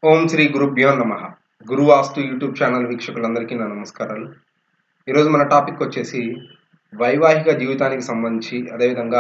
ఓం శ్రీ గురుభ్యో నమ గురువాస్తు YouTube channel వీక్షకులందరికీ నా నమస్కారాలు ఈరోజు మన టాపిక్ వచ్చేసి వైవాహిక జీవితానికి సంబంధించి అదేవిధంగా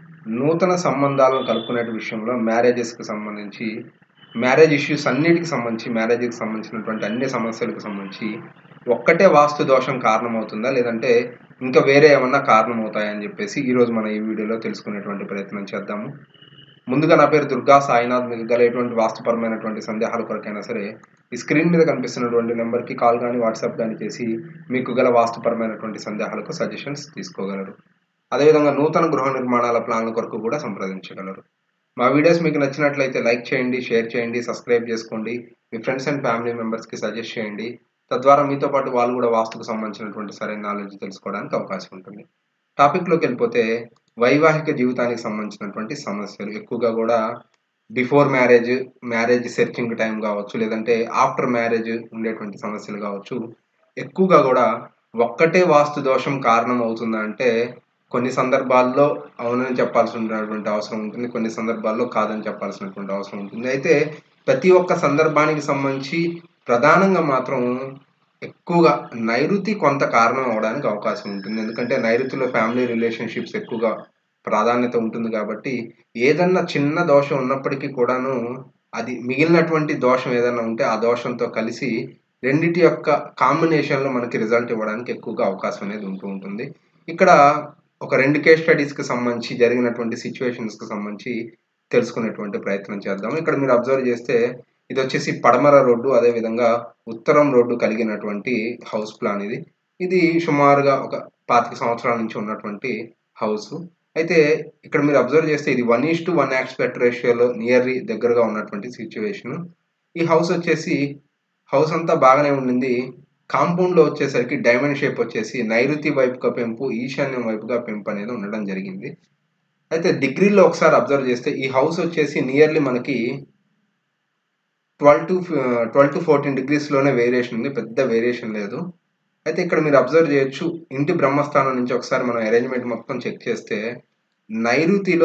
నూతన సంబంధాలను కలుపుకునే విషయంలో మ్యారేజెస్కి సంబంధించి మ్యారేజ్ ఇష్యూస్ అన్నిటికి సంబంధించి మ్యారేజ్కి సంబంధించినటువంటి అన్ని సమస్యలకు సంబంధించి ఒక్కటే వాస్తు దోషం కారణమవుతుందా లేదంటే ఇంకా వేరే ఏమన్నా కారణమవుతాయని చెప్పేసి ఈరోజు మనం ఈ వీడియోలో తెలుసుకునేటువంటి ప్రయత్నం చేద్దాము ముందుగా నా పేరు దుర్గా సాయినాథ్ మీకు గల ఎటువంటి వాస్తుపరమైనటువంటి సందేహాల కొరకైనా సరే ఈ స్క్రీన్ మీద కనిపిస్తున్నటువంటి నెంబర్కి కాల్ కానీ వాట్సాప్ కానీ చేసి మీకు గల వాస్తుపరమైనటువంటి సందేహాలకు సజెషన్స్ తీసుకోగలరు అదేవిధంగా నూతన గృహ నిర్మాణాల ప్లాన్ల కొరకు కూడా సంప్రదించగలరు మా వీడియోస్ మీకు నచ్చినట్లయితే లైక్ చేయండి షేర్ చేయండి సబ్స్క్రైబ్ చేసుకోండి మీ ఫ్రెండ్స్ అండ్ ఫ్యామిలీ మెంబర్స్కి సజెస్ట్ చేయండి తద్వారా మీతో పాటు వాళ్ళు కూడా వాస్తుకు సంబంధించినటువంటి సరైన నాలెడ్జ్ తెలుసుకోవడానికి అవకాశం ఉంటుంది టాపిక్లోకి వెళ్ళిపోతే వైవాహిక జీవితానికి సంబంధించినటువంటి సమస్యలు ఎక్కువగా కూడా before marriage marriage searching time కావచ్చు లేదంటే ఆఫ్టర్ మ్యారేజ్ ఉండేటువంటి సమస్యలు కావచ్చు ఎక్కువగా కూడా ఒక్కటే వాస్తు దోషం కారణం అవుతుందా అంటే కొన్ని సందర్భాల్లో అవునని చెప్పాల్సినటువంటి అవసరం ఉంటుంది కొన్ని సందర్భాల్లో కాదని చెప్పాల్సినటువంటి అవసరం ఉంటుంది అయితే ప్రతి ఒక్క సందర్భానికి సంబంధించి ప్రధానంగా మాత్రం ఎక్కువగా నైరుతి కొంత కారణం అవడానికి అవకాశం ఉంటుంది ఎందుకంటే నైరుతిలో ఫ్యామిలీ రిలేషన్షిప్స్ ఎక్కువగా ప్రాధాన్యత ఉంటుంది కాబట్టి ఏదన్నా చిన్న దోషం ఉన్నప్పటికీ కూడాను అది మిగిలినటువంటి దోషం ఏదైనా ఉంటే ఆ దోషంతో కలిసి రెండిటి యొక్క కాంబినేషన్లో మనకి రిజల్ట్ ఇవ్వడానికి ఎక్కువగా అవకాశం అనేది ఉంటూ ఉంటుంది ఇక్కడ ఒక రెండు కేస్ స్టడీస్కి సంబంధించి జరిగినటువంటి సిచ్యువేషన్స్కి సంబంధించి తెలుసుకునేటువంటి ప్రయత్నం చేద్దాం ఇక్కడ మీరు అబ్జర్వ్ చేస్తే ఇది వచ్చేసి పడమర రోడ్డు అదేవిధంగా ఉత్తరం రోడ్డు కలిగినటువంటి హౌస్ ప్లాన్ ఇది ఇది సుమారుగా ఒక పాతిక సంవత్సరాల నుంచి ఉన్నటువంటి హౌస్ అయితే ఇక్కడ మీరు అబ్జర్వ్ చేస్తే ఇది one is to one aspect రేషియోలో నియర్లీ దగ్గరగా ఉన్నటువంటి సిచ్యువేషన్ ఈ హౌస్ వచ్చేసి హౌస్ అంతా బాగానే ఉండింది కాంపౌండ్లో వచ్చేసరికి డైమండ్ షేప్ వచ్చేసి నైరుతి వైపుగా పెంపు ఈశాన్యం వైపుగా పెంపు అనేది ఉండడం జరిగింది అయితే డిగ్రీలో ఒకసారి అబ్జర్వ్ చేస్తే ఈ హౌస్ వచ్చేసి నియర్లీ మనకి twelve to twelve to fourteen డిగ్రీస్లోనే వేరియేషన్ ఉంది పెద్ద వేరియేషన్ లేదు అయితే ఇక్కడ మీరు అబ్జర్వ్ చేయొచ్చు ఇంటి బ్రహ్మస్థానం నుంచి ఒకసారి మనం అరేంజ్మెంట్ మొత్తం చెక్ చేస్తే నైరుతిలో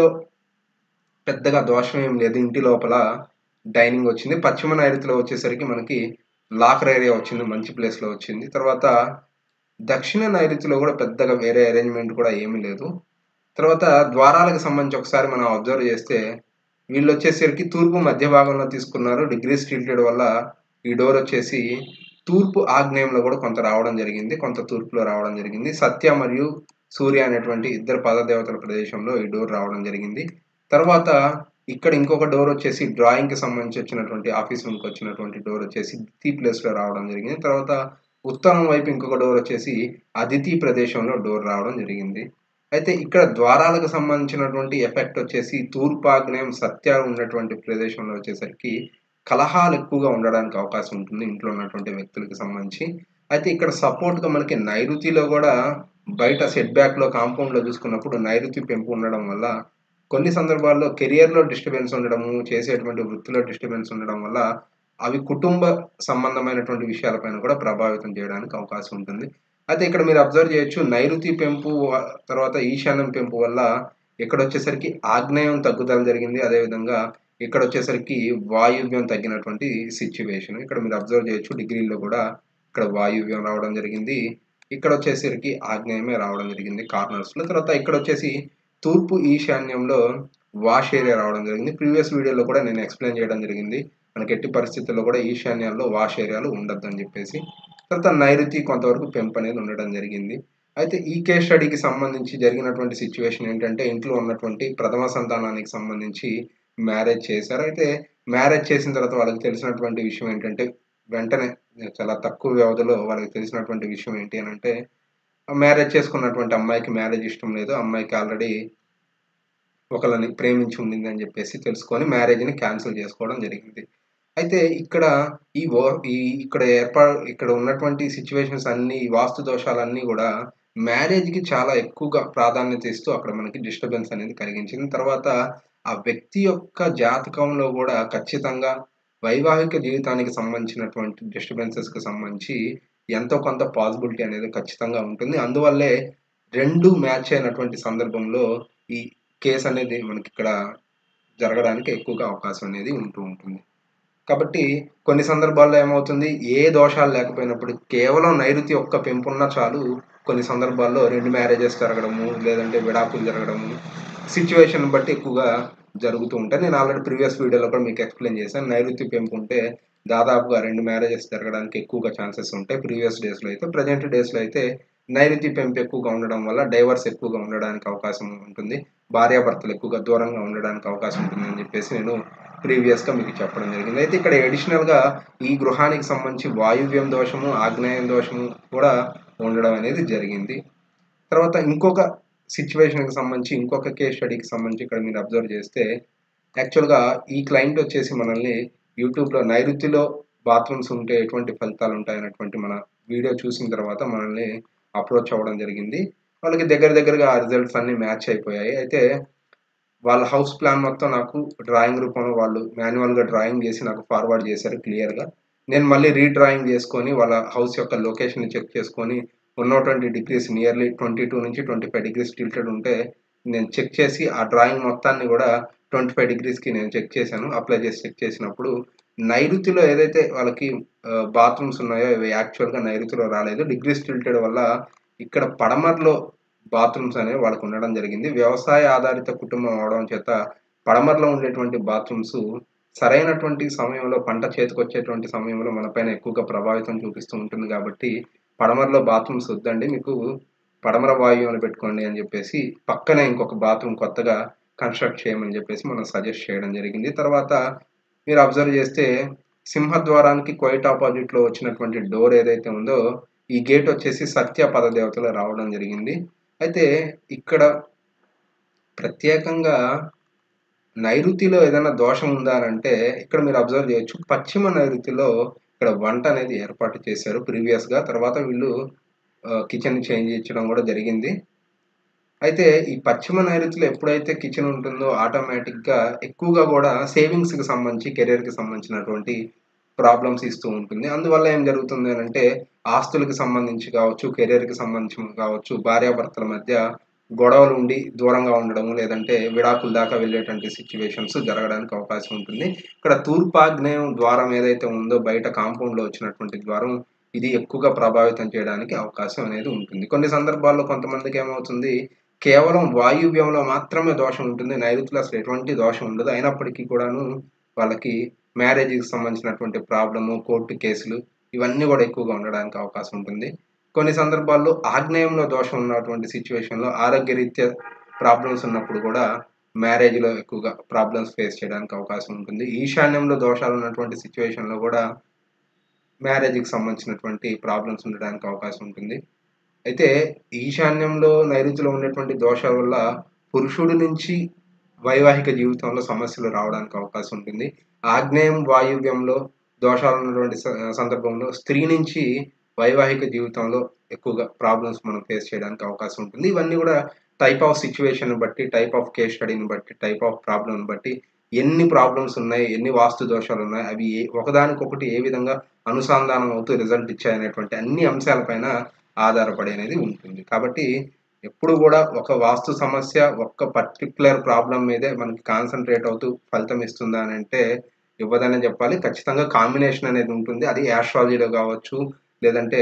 పెద్దగా దోషం ఏం లేదు ఇంటి లోపల డైనింగ్ వచ్చింది పశ్చిమ నైరుతిలో వచ్చేసరికి మనకి లాకర్ ఏరియా వచ్చింది మంచి ప్లేస్లో వచ్చింది తర్వాత దక్షిణ నైరుతిలో కూడా పెద్దగా వేరే అరేంజ్మెంట్ కూడా ఏమీ లేదు తర్వాత ద్వారాలకు సంబంధించి ఒకసారి మనం అబ్జర్వ్ చేస్తే వీళ్ళు వచ్చేసరికి తూర్పు మధ్య భాగంలో తీసుకున్నారు డిగ్రీ స్టిల్టెడ్ వల్ల ఈ డోర్ వచ్చేసి తూర్పు ఆగ్నేయంలో కూడా కొంత రావడం జరిగింది కొంత తూర్పులో రావడం జరిగింది సత్య మరియు సూర్య అనేటువంటి ఇద్దరు పదదేవతల ప్రదేశంలో ఈ డోర్ రావడం జరిగింది తర్వాత ఇక్కడ ఇంకొక డోర్ వచ్చేసి డ్రాయింగ్కి సంబంధించి వచ్చినటువంటి ఆఫీస్ రూమ్కి వచ్చినటువంటి డోర్ వచ్చేసి దితి ప్లేస్లో రావడం జరిగింది తర్వాత ఉత్తరం వైపు ఇంకొక డోర్ వచ్చేసి అదితి ప్రదేశంలో డోర్ రావడం జరిగింది అయితే ఇక్కడ ద్వారాలకు సంబంధించినటువంటి ఎఫెక్ట్ వచ్చేసి తూర్పాగ్నేయం సత్య ఉన్నటువంటి ప్రదేశంలో వచ్చేసరికి కలహాలు ఎక్కువగా ఉండడానికి అవకాశం ఉంటుంది ఇంట్లో ఉన్నటువంటి వ్యక్తులకు సంబంధించి అయితే ఇక్కడ సపోర్ట్గా మనకి నైరుతిలో కూడా బయట సెట్ బ్యాక్లో కాంపౌండ్లో చూసుకున్నప్పుడు నైరుతి పెంపు ఉండడం వల్ల కొన్ని సందర్భాల్లో కెరియర్లో డిస్టర్బెన్స్ ఉండడము చేసేటువంటి వృత్తిలో డిస్టర్బెన్స్ ఉండడం వల్ల అవి కుటుంబ సంబంధమైనటువంటి విషయాలపైన కూడా ప్రభావితం చేయడానికి అవకాశం ఉంటుంది అయితే ఇక్కడ మీరు అబ్జర్వ్ చేయొచ్చు నైరుతి పెంపు తర్వాత ఈశాన్యం పెంపు వల్ల ఇక్కడ వచ్చేసరికి ఆగ్నేయం తగ్గుదల జరిగింది అదేవిధంగా ఇక్కడ వచ్చేసరికి వాయువ్యం తగ్గినటువంటి సిచ్యువేషన్ ఇక్కడ మీరు అబ్జర్వ్ చేయొచ్చు డిగ్రీలో కూడా ఇక్కడ వాయువ్యం రావడం జరిగింది ఇక్కడ వచ్చేసరికి ఆగ్నేయమే రావడం జరిగింది కార్నర్స్లో తర్వాత ఇక్కడ వచ్చేసి తూర్పు ఈశాన్యంలో వాష్ ఏరియా రావడం జరిగింది ప్రీవియస్ వీడియోలో కూడా నేను ఎక్స్ప్లెయిన్ చేయడం జరిగింది మనకి ఎట్టి పరిస్థితుల్లో కూడా ఈశాన్యాల్లో వాష్ ఏరియాలు ఉండొద్దని చెప్పేసి తర్వాత నైరుతి కొంతవరకు పెంపు అనేది ఉండడం జరిగింది అయితే ఈ కేస్ స్టడీకి సంబంధించి జరిగినటువంటి సిచ్యువేషన్ ఏంటంటే ఇంట్లో ఉన్నటువంటి ప్రథమ సంతానానికి సంబంధించి మ్యారేజ్ చేశారు అయితే మ్యారేజ్ చేసిన తర్వాత వాళ్ళకి తెలిసినటువంటి విషయం ఏంటంటే వెంటనే చాలా తక్కువ వ్యవధిలో వాళ్ళకి తెలిసినటువంటి విషయం ఏంటి అని అంటే మ్యారేజ్ చేసుకున్నటువంటి అమ్మాయికి మ్యారేజ్ ఇష్టం లేదు అమ్మాయికి ఆల్రెడీ ఒకళ్ళని ప్రేమించి ఉండింది అని చెప్పేసి తెలుసుకొని మ్యారేజ్ని క్యాన్సిల్ చేసుకోవడం జరిగింది అయితే ఇక్కడ ఈ ఈ ఇక్కడ ఏర్పా ఇక్కడ ఉన్నటువంటి సిచ్యువేషన్స్ అన్ని వాస్తు దోషాలన్నీ కూడా మ్యారేజ్కి చాలా ఎక్కువగా ప్రాధాన్యత ఇస్తూ అక్కడ మనకి డిస్టర్బెన్స్ అనేది కలిగించింది తర్వాత ఆ వ్యక్తి యొక్క జాతకంలో కూడా ఖచ్చితంగా వైవాహిక జీవితానికి సంబంధించినటువంటి డిస్టర్బెన్సెస్కి సంబంధించి ఎంతో కొంత పాసిబిలిటీ అనేది ఖచ్చితంగా ఉంటుంది అందువల్లే రెండు మ్యాచ్ అయినటువంటి సందర్భంలో ఈ కేసు అనేది మనకి ఇక్కడ జరగడానికి ఎక్కువగా అవకాశం అనేది ఉంటూ ఉంటుంది కాబట్టి కొన్ని సందర్భాల్లో ఏమవుతుంది ఏ దోషాలు లేకపోయినప్పుడు కేవలం నైరుతి ఒక్క పెంపున్నా చాలు కొన్ని సందర్భాల్లో రెండు మ్యారేజెస్ జరగడము లేదంటే విడాకులు జరగడము సిచ్యువేషన్ బట్టి ఎక్కువగా జరుగుతూ ఉంటాయి నేను ఆల్రెడీ ప్రీవియస్ వీడియోలో కూడా మీకు ఎక్స్ప్లెయిన్ చేశాను నైరుతి పెంపు ఉంటే దాదాపుగా రెండు మ్యారేజెస్ జరగడానికి ఎక్కువగా ఛాన్సెస్ ఉంటాయి ప్రీవియస్ డేస్లో అయితే ప్రజెంట్ డేస్లో అయితే నైరుతి పెంపు ఎక్కువగా ఉండడం వల్ల డైవర్స్ ఎక్కువగా ఉండడానికి అవకాశం ఉంటుంది భార్యాభర్తలు ఎక్కువగా దూరంగా ఉండడానికి అవకాశం ఉంటుందని చెప్పేసి నేను ప్రీవియస్గా మీకు చెప్పడం జరిగింది అయితే ఇక్కడ అడిషనల్గా ఈ గృహానికి సంబంధించి వాయువ్యం దోషము ఆగ్నేయం దోషము కూడా ఉండడం అనేది జరిగింది తర్వాత ఇంకొక సిచ్యువేషన్కి సంబంధించి ఇంకొక కేస్ స్టడీకి సంబంధించి ఇక్కడ మీరు అబ్జర్వ్ చేస్తే యాక్చువల్గా ఈ క్లయింట్ వచ్చేసి మనల్ని యూట్యూబ్లో నైరుతిలో బాత్రూమ్స్ ఉంటే ఎటువంటి ఫలితాలు ఉంటాయనేటువంటి మన వీడియో చూసిన తర్వాత మనల్ని అప్రోచ్ అవ్వడం జరిగింది వాళ్ళకి దగ్గర దగ్గరగా ఆ రిజల్ట్స్ అన్ని మ్యాచ్ అయిపోయాయి అయితే వాళ్ళ హౌస్ ప్లాన్ మొత్తం నాకు డ్రాయింగ్ రూపంలో వాళ్ళు మాన్యువల్గా డ్రాయింగ్ చేసి నాకు ఫార్వర్డ్ చేశారు క్లియర్గా నేను మళ్ళీ రీడ్రాయింగ్ చేసుకొని వాళ్ళ హౌస్ యొక్క లొకేషన్ చెక్ చేసుకొని ఉన్నటువంటి డిగ్రీస్ నియర్లీ ట్వంటీ టూ నుంచి ట్వంటీ ఫైవ్ డిగ్రీస్ టిల్టెడ్ ఉంటే నేను చెక్ చేసి ఆ డ్రాయింగ్ మొత్తాన్ని కూడా ట్వంటీ ఫైవ్ డిగ్రీస్కి నేను చెక్ చేశాను అప్లై చేసి చెక్ చేసినప్పుడు నైరుతిలో ఏదైతే వాళ్ళకి బాత్రూమ్స్ ఉన్నాయో ఇవి యాక్చువల్గా నైరుతిలో రాలేదు డిగ్రీస్ టిల్టెడ్ వల్ల ఇక్కడ పడమర్లో బాత్రూమ్స్ అనేవి వాళ్ళకు ఉండడం జరిగింది వ్యవసాయ ఆధారిత కుటుంబం అవడం చేత పడమరలో ఉండేటువంటి బాత్రూమ్స్ సరైనటువంటి సమయంలో పంట చేతికొచ్చేటువంటి సమయంలో మనపైన ఎక్కువగా ప్రభావితం చూపిస్తూ ఉంటుంది కాబట్టి పడమరలో బాత్రూమ్స్ వద్దండి మీకు పడమర వాయువుని పెట్టుకోండి అని చెప్పేసి పక్కనే ఇంకొక బాత్రూమ్ కొత్తగా కన్స్ట్రక్ట్ చేయమని చెప్పేసి మనం సజెస్ట్ చేయడం జరిగింది తర్వాత మీరు అబ్జర్వ్ చేస్తే సింహద్వారానికి క్వైట్ ఆపోజిట్లో వచ్చినటువంటి డోర్ ఏదైతే ఉందో ఈ గేట్ వచ్చేసి సత్య పదదేవతలో రావడం జరిగింది అయితే ఇక్కడ ప్రత్యేకంగా నైరుతిలో ఏదైనా దోషం ఉందా అని అంటే ఇక్కడ మీరు అబ్జర్వ్ చేయొచ్చు పశ్చిమ నైరుతిలో ఇక్కడ వంట అనేది ఏర్పాటు చేశారు ప్రీవియస్గా తర్వాత వీళ్ళు కిచెన్ చేంజ్ చేయడం కూడా జరిగింది అయితే ఈ పశ్చిమ నైరుతిలో ఎప్పుడైతే కిచెన్ ఉంటుందో ఆటోమేటిక్గా ఎక్కువగా కూడా సేవింగ్స్కి సంబంధించి కెరీర్కి సంబంధించినటువంటి ప్రాబ్లమ్స్ ఇస్తూ ఉంటుంది అందువల్ల ఏం జరుగుతుంది అంటే ఆస్తులకు సంబంధించి కావచ్చు కెరీర్కి సంబంధించి కావచ్చు భార్యాభర్తల మధ్య గొడవలు ఉండి దూరంగా ఉండడము లేదంటే విడాకుల దాకా వెళ్ళేటువంటి సిచ్యువేషన్స్ జరగడానికి అవకాశం ఉంటుంది ఇక్కడ తూర్పాగ్నేయం ద్వారం ఏదైతే ఉందో బయట కాంపౌండ్లో వచ్చినటువంటి ద్వారం ఇది ఎక్కువగా ప్రభావితం చేయడానికి అవకాశం అనేది ఉంటుంది కొన్ని సందర్భాల్లో కొంతమందికి ఏమవుతుంది కేవలం వాయువ్యంలో మాత్రమే దోషం ఉంటుంది నైరుతిలో అసలు ఎటువంటి దోషం ఉండదు అయినప్పటికీ కూడాను వాళ్ళకి మ్యారేజ్కి సంబంధించినటువంటి ప్రాబ్లము కోర్టు కేసులు ఇవన్నీ కూడా ఎక్కువగా ఉండడానికి అవకాశం ఉంటుంది కొన్ని సందర్భాల్లో ఆగ్నేయంలో దోషం ఉన్నటువంటి సిచ్యువేషన్లో ఆరోగ్యరీత్యా ప్రాబ్లమ్స్ ఉన్నప్పుడు కూడా మ్యారేజ్లో ఎక్కువగా ప్రాబ్లమ్స్ ఫేస్ చేయడానికి అవకాశం ఉంటుంది ఈశాన్యంలో దోషాలు ఉన్నటువంటి సిచ్యువేషన్లో కూడా మ్యారేజ్కి సంబంధించినటువంటి ప్రాబ్లమ్స్ ఉండడానికి అవకాశం ఉంటుంది అయితే ఈశాన్యంలో నైరుతిలో ఉండేటువంటి దోషాల వల్ల పురుషుడి నుంచి వైవాహిక జీవితంలో సమస్యలు రావడానికి అవకాశం ఉంటుంది ఆగ్నేయం వాయువ్యంలో దోషాలు ఉన్నటువంటి సందర్భంలో స్త్రీ నుంచి వైవాహిక జీవితంలో ఎక్కువగా ప్రాబ్లమ్స్ మనం ఫేస్ చేయడానికి అవకాశం ఉంటుంది ఇవన్నీ కూడా టైప్ ఆఫ్ సిచ్యువేషన్ బట్టి టైప్ ఆఫ్ కేస్ స్టడీని బట్టి టైప్ ఆఫ్ ప్రాబ్లమ్ బట్టి ఎన్ని ప్రాబ్లమ్స్ ఉన్నాయి ఎన్ని వాస్తు దోషాలు ఉన్నాయి అవి ఒకదానికొకటి ఏ విధంగా అనుసంధానం అవుతూ రిజల్ట్ ఇచ్చాయనేటువంటి అన్ని అంశాలపైన ఆధారపడి అనేది ఉంటుంది కాబట్టి ఎప్పుడు కూడా ఒక వాస్తు సమస్య ఒక్క పర్టికులర్ ప్రాబ్లం మీదే మనకి కాన్సన్ట్రేట్ అవుతూ ఫలితం ఇస్తుందా అని అంటే ఇవ్వదనే చెప్పాలి ఖచ్చితంగా కాంబినేషన్ అనేది ఉంటుంది అది యాస్ట్రాలజీలో కావచ్చు లేదంటే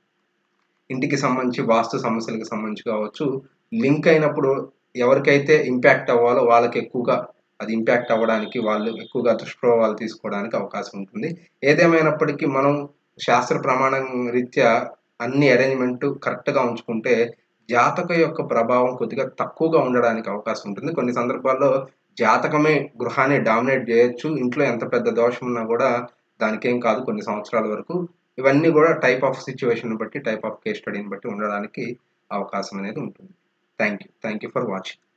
ఇంటికి సంబంధించి వాస్తు సమస్యలకు సంబంధించి కావచ్చు లింక్ అయినప్పుడు ఎవరికైతే ఇంపాక్ట్ అవ్వాలో వాళ్ళకి ఎక్కువగా అది ఇంపాక్ట్ అవ్వడానికి వాళ్ళు ఎక్కువగా దుష్ప్రభావాలు తీసుకోవడానికి అవకాశం ఉంటుంది ఏదేమైనప్పటికీ మనం శాస్త్ర ప్రమాణం రీత్యా అన్ని అరేంజ్మెంట్ కరెక్ట్గా ఉంచుకుంటే జాతక యొక్క ప్రభావం కొద్దిగా తక్కువగా ఉండడానికి అవకాశం ఉంటుంది కొన్ని సందర్భాల్లో జాతకమే గృహాన్ని డామినేట్ చేయొచ్చు ఇంట్లో ఎంత పెద్ద దోషం ఉన్నా కూడా దానికేం కాదు కొన్ని సంవత్సరాల వరకు ఇవన్నీ కూడా టైప్ ఆఫ్ సిచ్యువేషన్ బట్టి టైప్ ఆఫ్ కేస్ స్టడీని బట్టి ఉండడానికి అవకాశం అనేది ఉంటుంది thank you thank you for watching